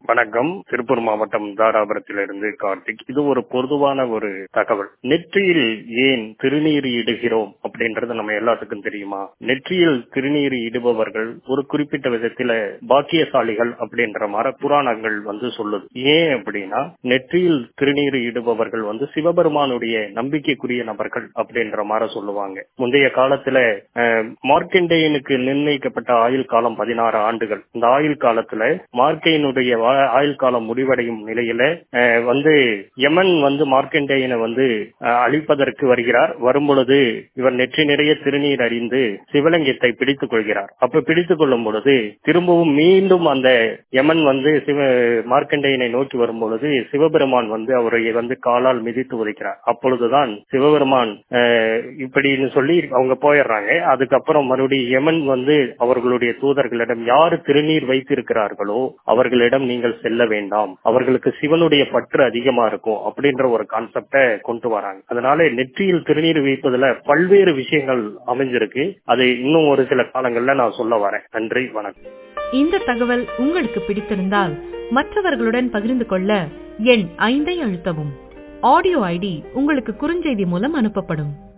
வணக்கம் திருப்பூர் மாவட்டம் தாராபுரத்திலிருந்து கார்த்திக் இது ஒரு பொதுவான ஒரு தகவல் நெற்றியில் ஏன் திருநீர் இடுகிறோம் அப்படின்றது நம்ம எல்லாத்துக்கும் தெரியுமா நெற்றியில் திருநீர் இடுபவர்கள் ஒரு குறிப்பிட்ட விதத்தில பாக்கியசாலிகள் அப்படின்ற மாதிரி புராணங்கள் வந்து சொல்லுது ஏன் அப்படின்னா நெற்றியில் திருநீர் இடுபவர்கள் வந்து சிவபெருமானுடைய நம்பிக்கைக்குரிய நபர்கள் அப்படின்ற மாதிரி சொல்லுவாங்க முந்தைய காலத்துல அஹ், மார்க்கண்டேயனுக்கு நிர்ணயிக்கப்பட்ட ஆயுள் காலம் பதினாறு ஆண்டுகள் இந்த ஆயுள் காலத்துல மார்க்கையினுடைய வா- ஆயுள் காலம் முடிவடையும் நிலையில அஹ், வந்து யமன் வந்து மார்க்கண்டேயனை வந்து அஹ், அழிப்பதற்கு வருகிறார் வரும்பொழுது இவர் நெற்றி நிறைய திருநீர் அறிந்து சிவலிங்கத்தை பிடித்துக் கொள்கிறார் அப்ப பிடித்துக் கொள்ளும் பொழுது திரும்பவும் மீண்டும் அந்த யமன் வந்து சிவ மார்க்கண்டேயனை நோக்கி வரும் பொழுது சிவபெருமான் வந்து அவரை வந்து காலால் மிதித்து உதைக்கிறார் அப்பொழுதுதான் சிவபெருமான் அஹ், இப்படின்னு சொல்லி அவங்க போயிடுறாங்க அதுக்கப்புறம் மறுபடியும் யமன் வந்து அவர்களுடைய தூதர்களிடம் யாரு திருநீர் வைத்திருக்கிறார்களோ அவர்களிடம் நீங்கள் செல்ல வேண்டாம் அவர்களுக்கு சிவனுடைய பற்று அதிகமா இருக்கும் அப்படின்ற ஒரு கான்செப்டை கொண்டு வராங்க அதனால நெற்றியில் திருநீர் வைப்பதுல பல்வேறு விஷயங்கள் அமைஞ்சிருக்கு அது இன்னும் ஒரு சில காலங்கள்ல நான் சொல்ல வரேன் நன்றி வணக்கம் இந்த தகவல் உங்களுக்கு பிடித்திருந்தால் மற்றவர்களுடன் பகிர்ந்து கொள்ள எண் ஐந்தை அழுத்தவும் ஆடியோ ஐடி உங்களுக்கு குறுஞ்செய்தி மூலம் அனுப்பப்படும்